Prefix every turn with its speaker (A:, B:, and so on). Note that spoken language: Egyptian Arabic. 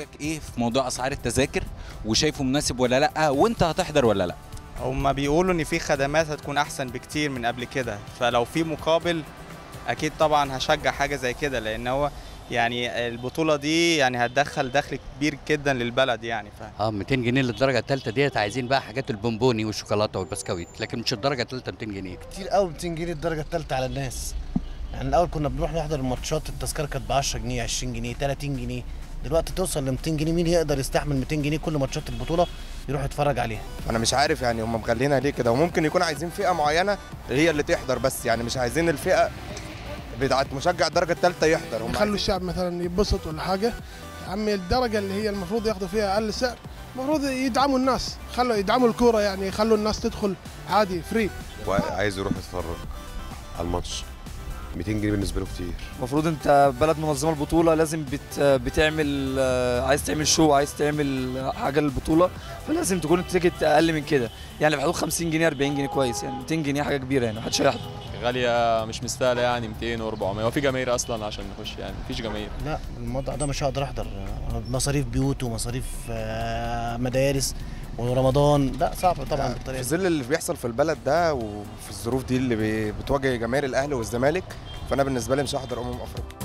A: رايك ايه في موضوع اسعار التذاكر وشايفه مناسب ولا لا وانت هتحضر ولا لا
B: هما بيقولوا ان في خدمات هتكون احسن بكتير من قبل كده فلو في مقابل اكيد طبعا هشجع حاجه زي كده لان هو يعني البطوله دي يعني هتدخل دخل كبير جدا للبلد يعني ف...
C: اه 200 جنيه للدرجه الثالثه ديت عايزين بقى حاجات البونبوني والشوكولاته والبسكويت لكن مش الدرجه الثالثه 200 جنيه
D: كتير قوي 200 جنيه الدرجه الثالثه على الناس يعني الاول كنا بنروح نحضر الماتشات التذكره كانت ب 10 جنيه 20 جنيه 30 جنيه دلوقتي توصل ل 200 جنيه مين يقدر يستحمل 200 جنيه كل ماتشات البطوله يروح يتفرج عليها
E: انا مش عارف يعني هم مخلينها ليه كده وممكن يكون عايزين فئه معينه هي اللي تحضر بس يعني مش عايزين الفئه بتاعت مشجع الدرجه الثالثه يحضر هم
F: يخلوا الشعب مثلا يتبسط ولا حاجه عمي الدرجه اللي هي المفروض ياخذوا فيها اقل سعر المفروض يدعموا الناس خلوا يدعموا الكوره يعني يخلوا الناس تدخل عادي فري
G: وعايز يروح يتفرج على الماتش 200 جنيه بالنسبه له كتير
H: المفروض انت بلد منظمه البطوله لازم بت بتعمل آه، عايز تعمل شو عايز تعمل حاجه للبطوله فلازم تكون التيكت اقل من كده يعني في حدود 50 جنيه 40 جنيه كويس يعني 200 جنيه حاجه كبيره يعني محدش هيحضر
I: غالية مش مستاهلة يعني 200 و400 هو في جماهير أصلا عشان نخش يعني مفيش جماهير
D: لا الموضوع ده مش هقدر احضر مصاريف بيوت ومصاريف آه، مدارس ورمضان لا صعب طبعا
E: في
D: بالطريقه دي
E: ظل اللي بيحصل في البلد ده وفي الظروف دي اللي بي- بتواجه جماهير الاهلي والزمالك فانا بالنسبه لي مش هحضر امم افريقيا